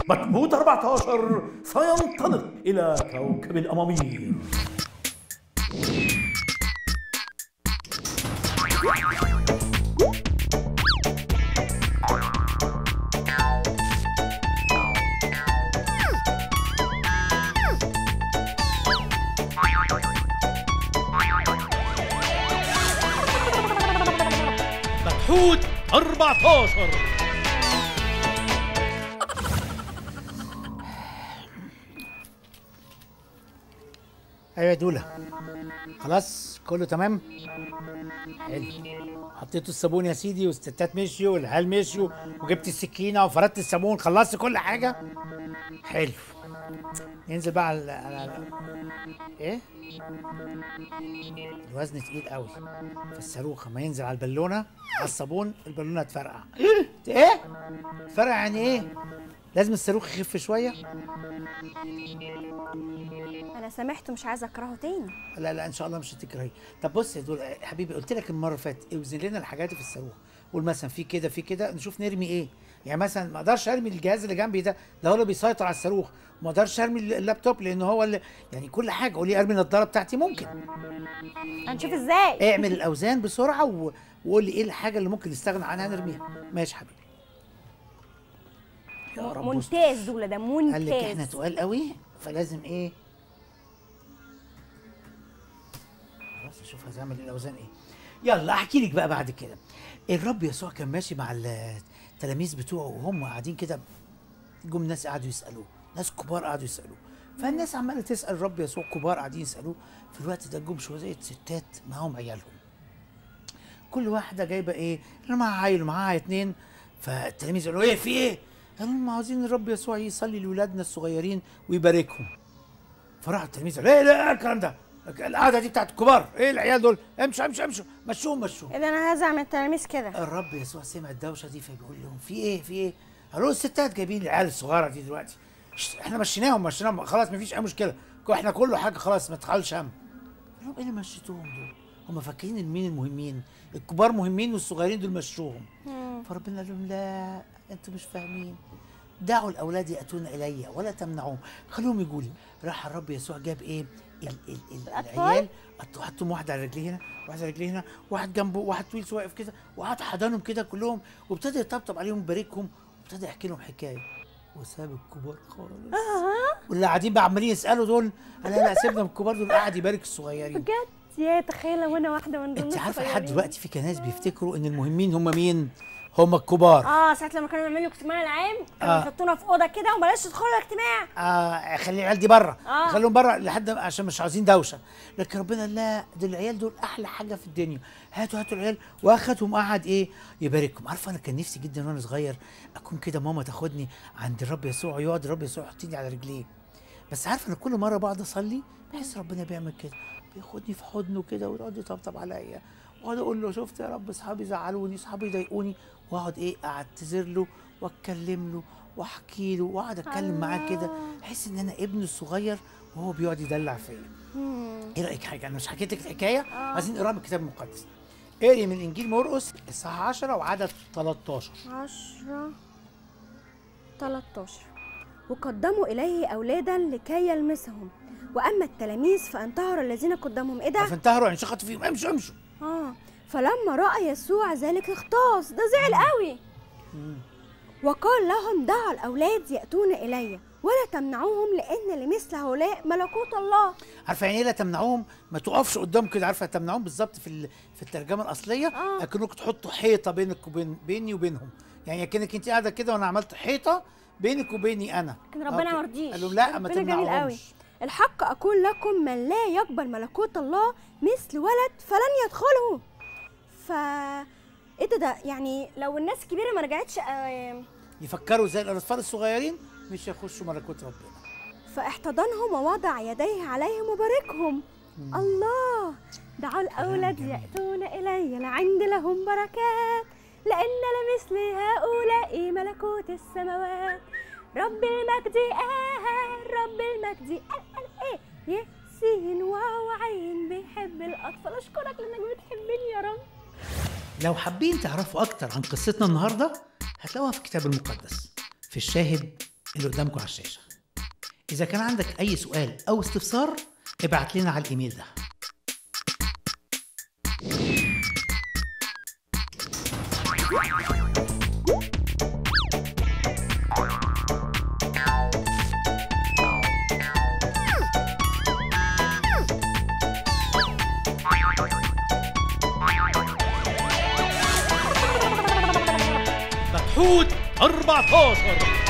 بطموت 14 سينطلق إلى كوكب الأمامير مكحوت 14 ايوه يا دولا خلاص كله تمام حلو حطيتوا الصابون يا سيدي والستات مشيوا والعيال مشيوا وجبت السكينه وفردت الصابون خلصت كل حاجه حلو ننزل بقى على, على... على... ايه الوزن تقيل قوي فالصاروخ اما ينزل على البالونه على الصابون البالونه هتفرقع ايه تفرقع يعني ايه لازم الصاروخ يخف شويه انا سامحته مش عايزه اكرهه تاني لا لا ان شاء الله مش هتكرهي طب بص يا دول حبيبي قلت لك المره اللي فاتت اوزن لنا الحاجات في الصاروخ قول مثلا في كده في كده نشوف نرمي ايه يعني مثلا ما اقدرش ارمي الجهاز اللي جنبي ده ده هو اللي بيسيطر على الصاروخ ما اقدرش ارمي اللابتوب لان هو اللي يعني كل حاجه قولي ارمي النضاره بتاعتي ممكن هنشوف ازاي اعمل الاوزان بسرعه و- وقول لي ايه الحاجه اللي ممكن نستغنى عنها نرميها ماشي حبيبي يا رب استر. ممتاز دولا ده قال لك احنا ممتاز تقال قوي فلازم ايه خلاص اشوف هتعمل الاوزان ايه يلا احكي لك بقى بعد كده الرب يسوع كان ماشي مع التلاميذ بتوعه وهم قاعدين كده جم ناس قعدوا يسالوه ناس كبار قعدوا يسالوه فالناس عماله تسال الرب يسوع كبار قاعدين يسالوه في الوقت ده جم شويه ستات معاهم عيالهم كل واحده جايبه ايه انا معاها عيل ومعاها اتنين فالتلاميذ قالوا ايه في ايه قالوا لهم عاوزين الرب يسوع يصلي لاولادنا الصغيرين ويباركهم فراح التلاميذ قال ايه لا الكلام ده القعده دي بتاعت الكبار ايه العيال دول امشوا امشوا امشوا مشوهم مشوهم اذا انا هزعل من التلاميذ كده الرب يسوع سمع الدوشه دي فبيقول لهم في ايه في ايه قالوا له الستات جايبين العيال الصغيره دي دلوقتي شت، احنا مشيناهم مشيناهم خلاص مفيش اي مشكله احنا كله حاجه خلاص ما تخلش هم قال لهم ايه اللي مشيتوهم دول هم فاكرين إن مين المهمين الكبار مهمين والصغيرين دول مشوهم فربنا قال لهم لا انتوا مش فاهمين دعوا الاولاد ياتون الي ولا تمنعوهم خلوهم يجوا لي راح الرب يسوع جاب ايه ال ال ال الأطفال؟ العيال حطوا حطهم واحد على رجليه هنا واحد على رجليه هنا واحد جنبه واحد طويل شويه واقف كده وقعد حضنهم كده كلهم وابتدى يطبطب عليهم ويباركهم وابتدى يحكي لهم حكايه وساب الكبار خالص واللي قاعدين بقى عمالين يسالوا دول قال لا لا سيبنا من الكبار دول قاعد يبارك الصغيرين بجد يا تخيل لو انا واحده من دول انت عارفه لحد الصغيرين. دلوقتي في كناس بيفتكروا ان المهمين هم مين هم الكبار اه ساعه لما كانوا بيعملوا اجتماع العام كانوا آه. يحطونا في اوضه كده وبلاش تدخلوا الاجتماع آه خلي العيال دي بره آه. خليهم بره لحد ما- عشان مش عاوزين دوشه لكن ربنا قال لا دول العيال دول احلى حاجه في الدنيا هاتوا هاتوا العيال واخدهم قعد ايه يباركهم عارفه انا كان نفسي جدا وانا صغير اكون كده ماما تاخدني عند الرب يسوع يقعد الرب يسوع يحطني على رجليه بس عارفه انا كل مره بقعد اصلي بحس ربنا بيعمل كده بياخدني في حضنه كده ويقعد يطبطب عليا واقعد اقول له شفت يا رب اصحابي زعلوني اصحابي يضايقوني واقعد ايه اعتذر له واتكلم له واحكي له واقعد اتكلم معاه كده احس ان انا ابنه الصغير وهو بيقعد يدلع فيا ايه رايك حاجه انا مش حكيت لك الحكايه عايزين نقراها من الكتاب المقدس اقري من انجيل مرقس الصحاح 10 وعدد 13 عشرة 13 وقدموا إليه أولادا لكي يلمسهم وأما التلاميذ فانتهروا الذين قدمهم إيه ده؟ عارف انتهروا يعني شخطوا فيهم امشوا امشوا آه فلما رأى يسوع ذلك اغتاظ ده زعل قوي وقال لهم دعوا الأولاد يأتون إلي ولا تمنعوهم لأن لمثل هؤلاء ملكوت الله عارفه يعني ايه لا تمنعوهم ما تقفش قدام كده عارفه تمنعوهم بالظبط في ال- في الترجمه الاصليه آه. اكنك تحطوا حيطه بينك وبين بيني وبينهم يعني اكنك انت قاعده كده وانا عملت حيطه بينك وبيني انا لكن ربنا أوكي. ما رضيش قال لهم لا ما ربنا جميل قوي تمنعوهمش الحق أقول لكم من لا يقبل ملكوت الله مثل ولد فلن يدخله ف ايه ده ده يعني لو الناس الكبيره ما رجعتش آه، يفكروا زي الاطفال الصغيرين مش يخشوا ملكوت ربنا فاحتضنهم ووضع يديه عليهم وباركهم الله دعوا الأولاد جميل. يأتون إلي لعند لهم بركات لأن لمثل هؤلاء ملكوت السماوات رب المجد آه رب المجد قال قال إيه ياسين واو عين بيحب الأطفال أشكرك لأنك بتحبني يا رب لو حابين تعرفوا أكتر عن قصتنا النهاردة هتلاقوها في الكتاب المقدس في الشاهد اللي قدامكم على الشاشه اذا كان عندك اي سؤال او استفسار ابعت لنا على الايميل ده مجهود 14